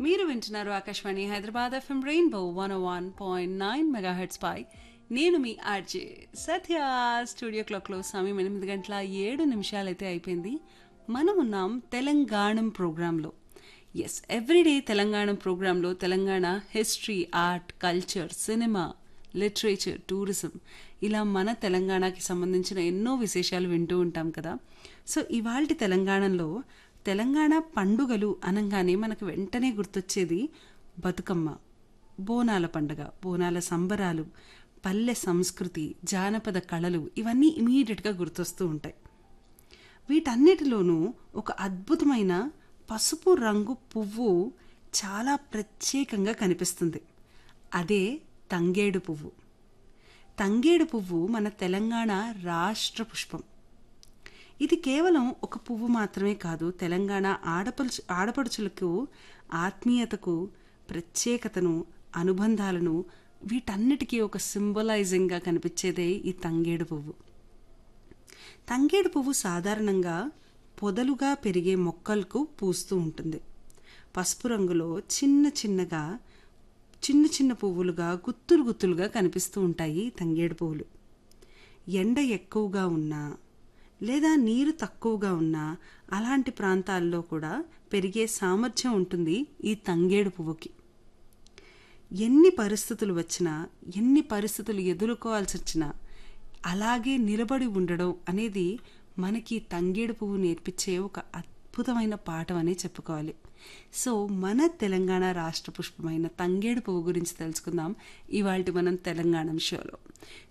మీరు వింటున్నారు Akashvani Hyderabad FM rainbow one one point nine megahertz పై నేను మీ ఆర్జే సత్య స్టూడియో క్లాక్లో సమయం ఎనిమిది గంటల ఏడు నిమిషాలైతే అయిపోయింది మనం ఉన్నాం తెలంగాణం ప్రోగ్రాంలో ఎస్ ఎవ్రీడే తెలంగాణ ప్రోగ్రాంలో Telangana history art culture cinema literature tourism ఇలా మన తెలంగాణకి సంబంధించిన ఎన్నో విశేషాలు వింటూ ఉంటాం కదా సో ఇవాళ తెలంగాణలో తెలంగాణ పండుగలు అనగానే మనకు వెంటనే గుర్తొచ్చేది బతుకమ్మ బోనాల పండుగ బోనాల సంబరాలు పల్లె సంస్కృతి జానపద కళలు ఇవన్నీ ఇమీడియట్గా గుర్తొస్తూ ఉంటాయి వీటన్నిటిలోనూ ఒక అద్భుతమైన పసుపు రంగు పువ్వు చాలా ప్రత్యేకంగా కనిపిస్తుంది అదే తంగేడు పువ్వు తంగేడు పువ్వు మన తెలంగాణ రాష్ట్ర పుష్పం ఇది కేవలం ఒక పువ్వు మాత్రమే కాదు తెలంగాణ ఆడపడుచు ఆడపడుచులకు ఆత్మీయతకు ప్రత్యేకతను అనుబంధాలను వీటన్నిటికీ ఒక సింబలైజింగ్గా కనిపించేదే ఈ తంగేడు పువ్వు తంగేడు పువ్వు సాధారణంగా పొదలుగా పెరిగే మొక్కలకు పూస్తూ ఉంటుంది పసుపు రంగులో చిన్న చిన్నగా చిన్న చిన్న పువ్వులుగా గుత్తులు గుత్తులుగా కనిపిస్తూ ఉంటాయి తంగేడు పువ్వులు ఎండ ఎక్కువగా ఉన్నా లేదా నీరు తక్కువగా ఉన్నా అలాంటి ప్రాంతాల్లో కూడా పెరిగే సామర్థ్యం ఉంటుంది ఈ తంగేడు పువ్వుకి ఎన్ని పరిస్థితులు వచ్చినా ఎన్ని పరిస్థితులు ఎదుర్కోవాల్సి వచ్చినా అలాగే నిలబడి ఉండడం అనేది మనకి తంగేడు పువ్వు నేర్పించే ఒక అద్భుతమైన పాఠం అనే చెప్పుకోవాలి సో మన తెలంగాణ రాష్ట్ర పుష్పమైన తంగేడు పువ్వు గురించి తెలుసుకుందాం ఇవాళ మనం తెలంగాణ షోలో